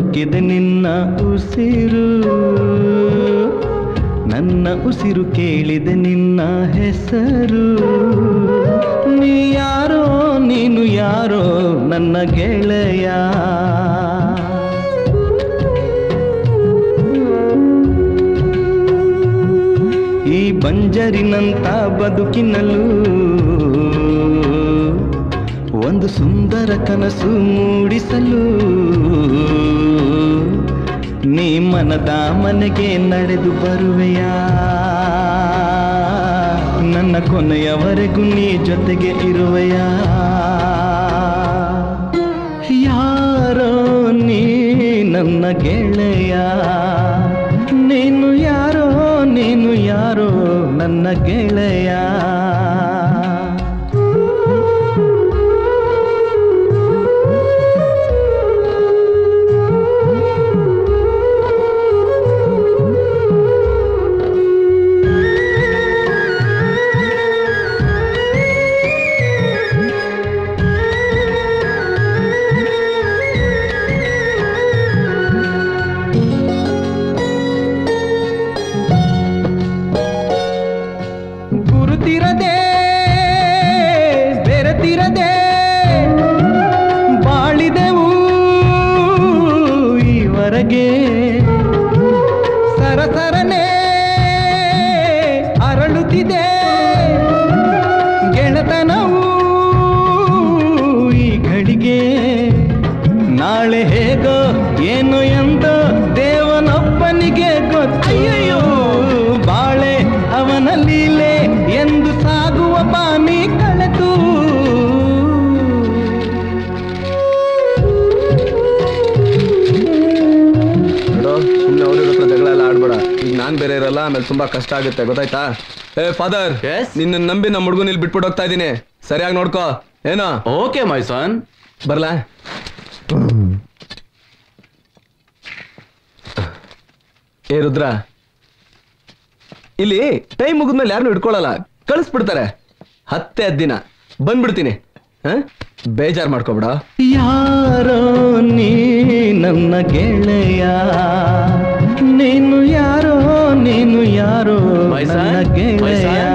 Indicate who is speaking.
Speaker 1: ಬದುಕಿದೆ ನಿನ್ನ ಉಸಿರು ನನ್ನ ಉಸಿರು ಕೇಳಿದೆ ನಿನ್ನ ಹೆಸರು ನೀ ಯಾರೋ ನೀನು ಯಾರೋ ನನ್ನ ಗೆಳೆಯ ಈ ಬಂಜರಿನಂತ ಬದುಕಿನಲ್ಲೂ ಒಂದು ಸುಂದರ ಕನಸು ಮೂಡಿಸಲು ನೀ ಮನದ ಮನೆಗೆ ನಡೆದು ಬರುವೆಯಾ ನನ್ನ ಕೊನೆಯವರೆಗೂ ನೀ ಜೊತೆಗೆ ಇರುವೆಯಾ ಯಾರೋ ನೀ ನನ್ನ ಗೆಳೆಯ ನೀನು ಯಾರೋ ನೀನು ಯಾರೋ ನನ್ನ ಗೆಳೆಯ ಗುರುತಿರದೆ ಬೆರೆತಿರದೆ ಬಾಳಿದೆವು ಈವರೆಗೆ ಸರಸರನೆ ಅರಳುತ್ತಿದೆ ಗೆಳತನವು ಈ ಘಳಿಗೆ ನಾಳೆ ಹೇಗೋ ಏನು ಎಂದ ದೇವನೊಬ್ಬನಿಗೆ ಗೊತ್ತಯ್ಯೋ ಬಾಳೆ ಅವನ ಲೀಲೆ ಎಂದು ಸಾಗುವ ಪಾನಿ ಕಳೆದು
Speaker 2: ನೋಡೋ ಸುಮ್ಮನೆ ಅವ್ರ ಹತ್ರ ಜಗಳ ಎಲ್ಲ ಆಡ್ಬೇಡ ಈಗ ನಾನ್ ಬೇರೆ ಇರಲ್ಲ ಆಮೇಲೆ ತುಂಬಾ ಕಷ್ಟ ಆಗುತ್ತೆ ಗೊತ್ತಾಯ್ತಾ ಏ ಫಾದರ್ ನಿನ್ನ ನಂಬಿ ನಮ್ಮ ಹುಡುಗನ ಇಲ್ಲಿ ಬಿಟ್ಬಿಟ್ಟು ಹೋಗ್ತಾ ಇದೀನಿ ಸರಿಯಾಗಿ ನೋಡ್ಕೋ ಏನೋ
Speaker 1: ಓಕೆ ಮೈ ಸನ್
Speaker 2: ಬರ್ಲಾ ಏ ರುದ್ರ ಇಲ್ಲಿ ಟೈಮ್ ಮುಗಿದ್ಮೇಲೆ ಯಾರನ್ನು ಇಟ್ಕೊಳ್ಳಲ್ಲ ಕಳಿಸ್ಬಿಡ್ತಾರೆ ಹತ್ತೆ ಹತ್ತು ದಿನ ಬಂದ್ಬಿಡ್ತೀನಿ ಹ ಬೇಜಾರ್ ಮಾಡ್ಕೊಬಿಡ
Speaker 1: ಯಾರೋ ನೀ ನನ್ನ ಗೆಳೆಯ ನೀನು ಯಾರೋ ನೀನು ಯಾರೋ ನನ್ನ ಗೆಳೆಯ